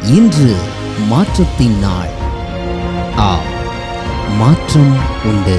இன்று மாற்றத்தின் நாள் ஆ மாற்றம் உண்டு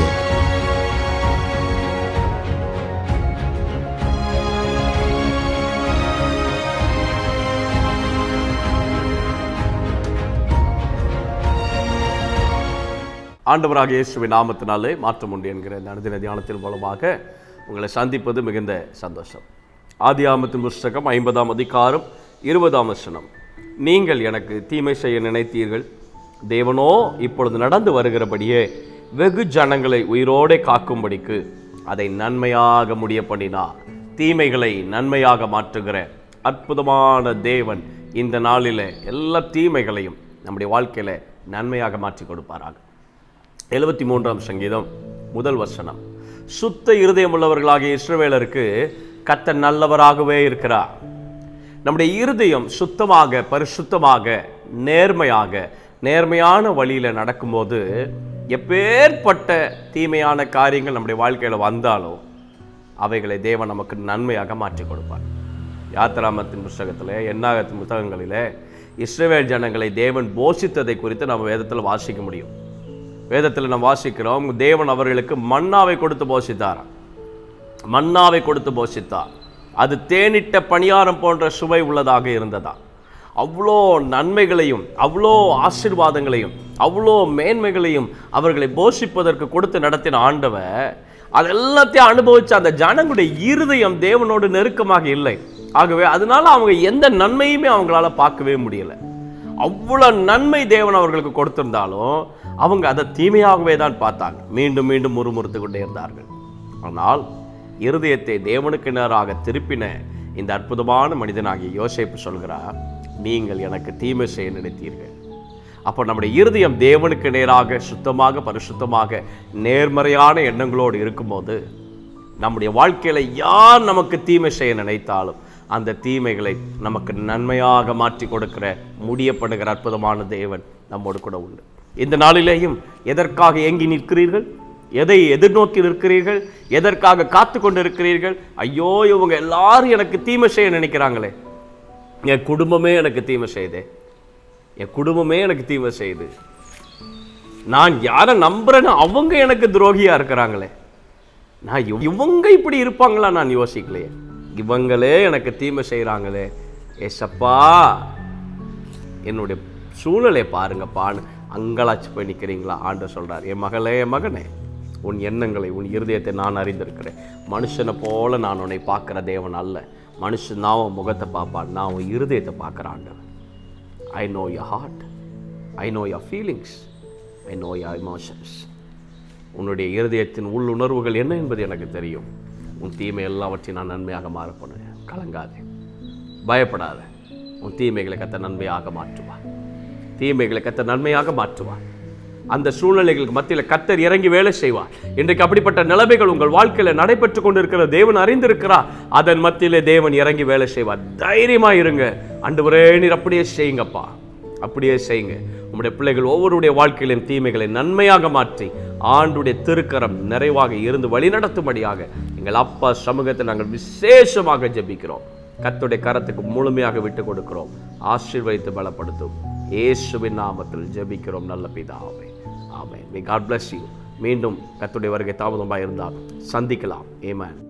ஆண்டவராக இயேசுவின் நாமத்தினாலே மாற்றம் உண்டு என்கிற இந்த அனுதின தியானத்தின் மூலமாக உங்களை சந்திப்பது மிகுந்த சந்தோஷம் ஆதியாமத்தின் புஸ்தகம் ஐம்பதாம் அதிகாரம் இருபதாம் வசனம் நீங்கள் எனக்கு தீமை செய்ய நினைத்தீர்கள் தேவனோ இப்பொழுது நடந்து வருகிறபடியே வெகு ஜனங்களை உயிரோடே காக்கும்படிக்கு அதை நன்மையாக முடிய பண்ணினார் தீமைகளை நன்மையாக மாற்றுகிற அற்புதமான தேவன் இந்த நாளில் எல்லா தீமைகளையும் நம்முடைய வாழ்க்கையில நன்மையாக மாற்றி கொடுப்பாராக எழுபத்தி மூன்றாம் சங்கீதம் முதல் வசனம் சுத்த இருதயம் உள்ளவர்களாகிய இஸ்ரவேலருக்கு கர்த்தர் நல்லவராகவே இருக்கிறார் நம்முடைய இருதயம் சுத்தமாக பரிசுத்தமாக நேர்மையாக நேர்மையான வழியில நடக்கும்போது எப்பேற்பட்ட தீமையான காரியங்கள் நம்முடைய வாழ்க்கையில வந்தாலும் அவைகளை தேவன் நமக்கு நன்மையாக மாற்றி கொடுப்பார் யாத்திராமத்தின் புஸ்தகத்தில் எண்ணாகத்தின் புத்தகங்களிலே இஸ்ரவேல் ஜனங்களை தேவன் போஷித்ததை குறித்து நம்ம வேதத்தில் வாசிக்க முடியும் வேதத்தில் நாம் வாசிக்கிறோம் தேவன் அவர்களுக்கு மன்னாவை கொடுத்து போஷித்தாராம் மன்னாவை கொடுத்து போஷித்தார் அது தேனிட்ட பணியாரம் போன்ற சுவை உள்ளதாக இருந்ததா அவ்வளோ நன்மைகளையும் அவ்வளோ ஆசீர்வாதங்களையும் அவ்வளோ மேன்மைகளையும் அவர்களை போஷிப்பதற்கு கொடுத்து நடத்தின ஆண்டவர் அதெல்லாத்தையும் அனுபவிச்ச அந்த ஜனங்களுடைய இருதயம் தேவனோடு நெருக்கமாக இல்லை ஆகவே அதனால அவங்க எந்த நன்மையுமே அவங்களால பார்க்கவே முடியல அவ்வளோ நன்மை தேவன் அவர்களுக்கு கொடுத்திருந்தாலும் அவங்க அதை தீமையாகவே தான் பார்த்தாங்க மீண்டும் மீண்டும் முறுமுறுத்து கொண்டே இருந்தார்கள் ஆனால் இருதயத்தை தேவனுக்கு நேராக திருப்பின இந்த அற்புதமான மனிதனாகிய யோசேப்பு சொல்கிறார் நீங்கள் எனக்கு தீமை செய்ய நினைத்தீர்கள் அப்போ நம்முடைய இருதயம் தேவனுக்கு நேராக சுத்தமாக பரிசுத்தமாக நேர்மறையான எண்ணங்களோடு இருக்கும்போது நம்முடைய வாழ்க்கையில யார் நமக்கு தீமை செய்ய நினைத்தாலும் அந்த தீமைகளை நமக்கு நன்மையாக மாற்றி கொடுக்கிற முடியப்படுகிற அற்புதமான தேவன் நம்மோடு கூட உண்டு இந்த நாளிலேயும் எதற்காக ஏங்கி நிற்கிறீர்கள் எதை எதிர்நோக்கி நிற்கிறீர்கள் எதற்காக காத்து கொண்டு இருக்கிறீர்கள் ஐயோ இவங்க எல்லாரும் எனக்கு தீமை செய்ய நினைக்கிறாங்களே என் குடும்பமே எனக்கு தீமை செய்தே என் குடும்பமே எனக்கு தீமை செய்யுது நான் யாரை நம்புறேன்னு அவங்க எனக்கு துரோகியா இருக்கிறாங்களே நான் இவ- இவங்க இப்படி இருப்பாங்களா நான் யோசிக்கலையே இவங்களே எனக்கு தீமை செய்கிறாங்களே ஏசப்பா என்னுடைய சூழ்நிலை பாருங்கப்பான்னு அங்கலாச்சு போய் நிற்கிறீங்களா ஆண்டு சொல்றார் என் மகளே என் மகனே உன் எண்ணங்களை உன் இருதயத்தை நான் அறிந்திருக்கிறேன் மனுஷனை போல நான் உன்னை பார்க்குற தேவன் அல்ல மனுஷன் நான் உன் முகத்தை பார்ப்பான் நான் உன் இருதயத்தை பார்க்குற ஆண்டவன் I know your heart I know your feelings I know your emotions உன்னுடைய இருதயத்தின் உள் உணர்வுகள் என்ன என்பது எனக்கு தெரியும் உன் தீமை எல்லாவற்றையும் நான் நன்மையாக மாறப் பண்ணுவேன் கலங்காதே பயப்படாத உன் தீமைகளை கத்த நன்மையாக மாற்றுவார் தீமைகளை கத்த நன்மையாக மாற்றுவார் அந்த சூழ்நிலைகளுக்கு மத்தியில் கத்தர் இறங்கி வேலை செய்வார் இன்றைக்கு அப்படிப்பட்ட நிலைமைகள் உங்கள் வாழ்க்கையில நடைபெற்று கொண்டிருக்கிற தேவன் அறிந்திருக்கிறார் அதன் மத்தியிலே தேவன் இறங்கி வேலை செய்வார் தைரியமா இருங்க அண்டு நீர் அப்படியே செய்யுங்கப்பா அப்படியே செய்யுங்க உங்களுடைய பிள்ளைகள் ஒவ்வொருடைய வாழ்க்கையிலும் தீமைகளை நன்மையாக மாற்றி ஆண்டுடைய திருக்கரம் நிறைவாக இருந்து வழிநடத்தும்படியாக எங்கள் அப்பா சமூகத்தை நாங்கள் விசேஷமாக ஜெபிக்கிறோம் கர்த்தருடைய கரத்துக்கு முழுமையாக விட்டு கொடுக்கிறோம் ஆசீர்வதித்து பலப்படுத்தும் இயேசுவின் நாமத்தில் ஜெபிக்கிறோம் நல்ல பிதாவே ஆமென் மே காட் bless you மீண்டும் கர்த்தருடைய வருகை தாமதமாக இருந்தால் சந்திக்கலாம் ஏமேன்